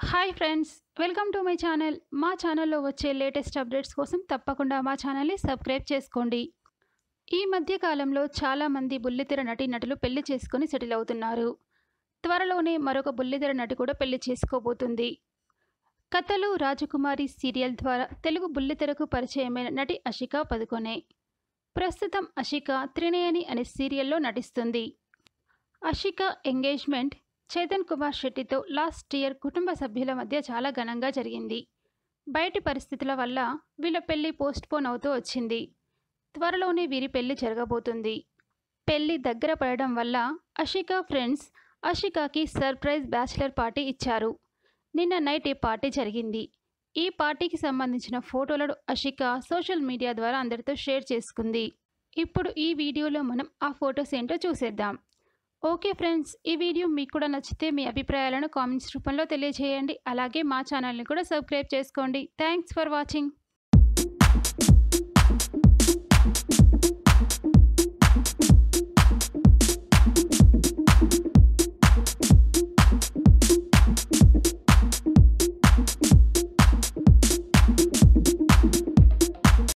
hi friends welcome to my channel మా ఛానల్లో వచ్చే లేటెస్ట్ అప్డేట్స్ కోసం తప్పకుండా మా ఛానల్ని సబ్స్క్రైబ్ చేసుకోండి ఈ మధ్య కాలంలో చాలామంది బుల్లితెర నటీ నటులు పెళ్లి చేసుకొని సెటిల్ అవుతున్నారు త్వరలోనే మరొక బుల్లితెర నటి కూడా పెళ్లి చేసుకోబోతుంది కథలు రాజకుమారి సీరియల్ ద్వారా తెలుగు బుల్లితెరకు పరిచయమైన నటి అషికా పదుకొనే ప్రస్తుతం అషిక త్రినయని అనే సీరియల్లో నటిస్తుంది అషిక ఎంగేజ్మెంట్ చేతన్ కుమార్ శెట్టితో లాస్ట్ ఇయర్ కుటుంబ సభ్యుల మధ్య చాలా ఘనంగా జరిగింది బయటి పరిస్థితుల వల్ల వీళ్ళ పెళ్లి పోస్ట్ పోన్ అవుతూ వచ్చింది త్వరలోనే వీరి పెళ్లి జరగబోతుంది పెళ్లి దగ్గర పడడం వల్ల అషిక ఫ్రెండ్స్ అషికాకి సర్ప్రైజ్ బ్యాచిలర్ పార్టీ ఇచ్చారు నిన్న నైట్ ఈ పార్టీ జరిగింది ఈ పార్టీకి సంబంధించిన ఫోటోలను అషిక సోషల్ మీడియా ద్వారా అందరితో షేర్ చేసుకుంది ఇప్పుడు ఈ వీడియోలో మనం ఆ ఫొటోస్ ఏంటో చూసేద్దాం ఓకే ఫ్రెండ్స్ ఈ వీడియో మీకు కూడా నచ్చితే మీ అభిప్రాయాలను కామెంట్స్ రూపంలో తెలియజేయండి అలాగే మా ఛానల్ని కూడా సబ్స్క్రైబ్ చేసుకోండి థ్యాంక్స్ ఫర్ వాచింగ్